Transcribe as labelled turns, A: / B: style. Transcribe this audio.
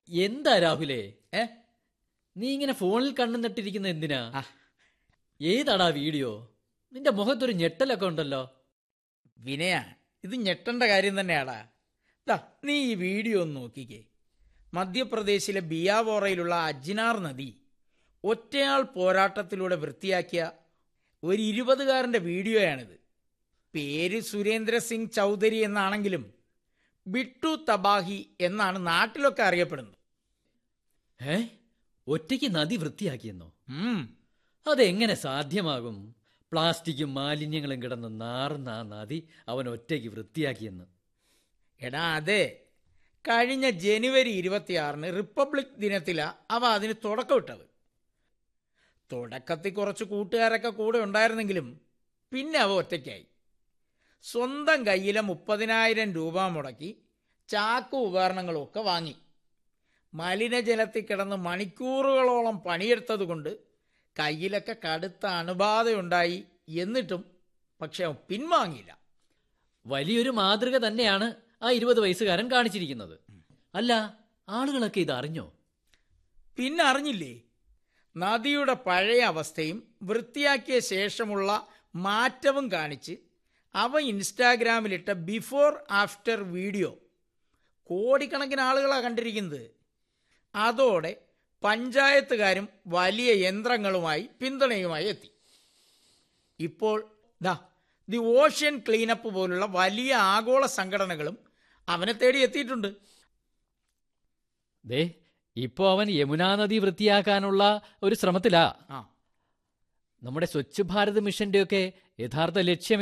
A: എന്താ രാഹുലേ
B: ഏ
A: നീ ഇങ്ങനെ ഫോണിൽ കണ്ണും നട്ടിരിക്കുന്ന എന്തിനാ
B: ആ.
A: ഏതാടാ വീഡിയോ നിന്റെ മുഖത്തൊരു ഞെട്ടലൊക്കെ ഉണ്ടല്ലോ
B: വിനയ ഇത് ഞെട്ടേണ്ട കാര്യം തന്നെയാടാ ദാ നീ ഈ വീഡിയോ ഒന്ന് നോക്കിക്കേ മധ്യപ്രദേശിലെ ബിയാവോറയിലുള്ള അജ്നാർ നദി ഒറ്റയാൾ പോരാട്ടത്തിലൂടെ വൃത്തിയാക്കിയ ഒരു ഇരുപതുകാരൻ്റെ വീഡിയോയാണിത് പേര് സുരേന്ദ്ര സിംഗ് ചൗധരി എന്നാണെങ്കിലും ബിട്ടു തബാഹി എന്നാണ് നാട്ടിലൊക്കെ അറിയപ്പെടുന്നത്
A: ഏ ഒറ്റയ്ക്ക് നദി വൃത്തിയാക്കിയെന്നോ
B: ഉം,
A: അതെങ്ങനെ സാധ്യമാകും പ്ലാസ്റ്റിക്കും മാലിന്യങ്ങളും കിടന്ന് നാറുന്ന ആ നദി അവൻ ഒറ്റയ്ക്ക് വൃത്തിയാക്കിയെന്ന്
B: എടാ അതെ കഴിഞ്ഞ ജനുവരി ഇരുപത്തിയാറിന് റിപ്പബ്ലിക് ദിനത്തിലാ അവ അതിന് തുടക്കമിട്ടത് തുടക്കത്തിൽ കുറച്ച് കൂട്ടുകാരൊക്കെ കൂടെ ഉണ്ടായിരുന്നെങ്കിലും പിന്നെ അവ ഒറ്റയ്ക്കായി സ്വന്തം കയ്യിലെ മുപ്പതിനായിരം രൂപ മുടക്കി ചാക്കു ഉപകരണങ്ങളും ഒക്കെ വാങ്ങി മലിനജലത്തിൽ കിടന്ന് മണിക്കൂറുകളോളം പണിയെടുത്തത് കൊണ്ട് കയ്യിലൊക്കെ കടുത്ത അണുബാധയുണ്ടായി എന്നിട്ടും പക്ഷെ അവൻ പിൻവാങ്ങിയില്ല
A: വലിയൊരു മാതൃക തന്നെയാണ് ആ ഇരുപത് വയസ്സുകാരൻ കാണിച്ചിരിക്കുന്നത് അല്ല ആളുകളൊക്കെ ഇത് അറിഞ്ഞോ
B: പിന്നെ അറിഞ്ഞില്ലേ നദിയുടെ പഴയ അവസ്ഥയും വൃത്തിയാക്കിയ ശേഷമുള്ള മാറ്റവും കാണിച്ച് അവ ഇൻസ്റ്റാഗ്രാമിലിട്ട ബിഫോർ ആഫ്റ്റർ വീഡിയോ കോടിക്കണക്കിന് ആളുകളാണ് കണ്ടിരിക്കുന്നത് അതോടെ പഞ്ചായത്തുകാരും വലിയ യന്ത്രങ്ങളുമായി പിന്തുണയുമായി എത്തി ഇപ്പോൾ ദാ ദി ഓഷ്യൻ ക്ലീനപ്പ് പോലുള്ള വലിയ ആഗോള സംഘടനകളും അവനെ തേടി എത്തിയിട്ടുണ്ട്
A: ദേ ഇപ്പോ അവൻ യമുനാ നദി വൃത്തിയാക്കാനുള്ള ഒരു ശ്രമത്തിലാ
B: ആ
A: നമ്മുടെ സ്വച്ഛ് ഭാരത് മിഷന്റെയൊക്കെ യഥാർത്ഥ ലക്ഷ്യം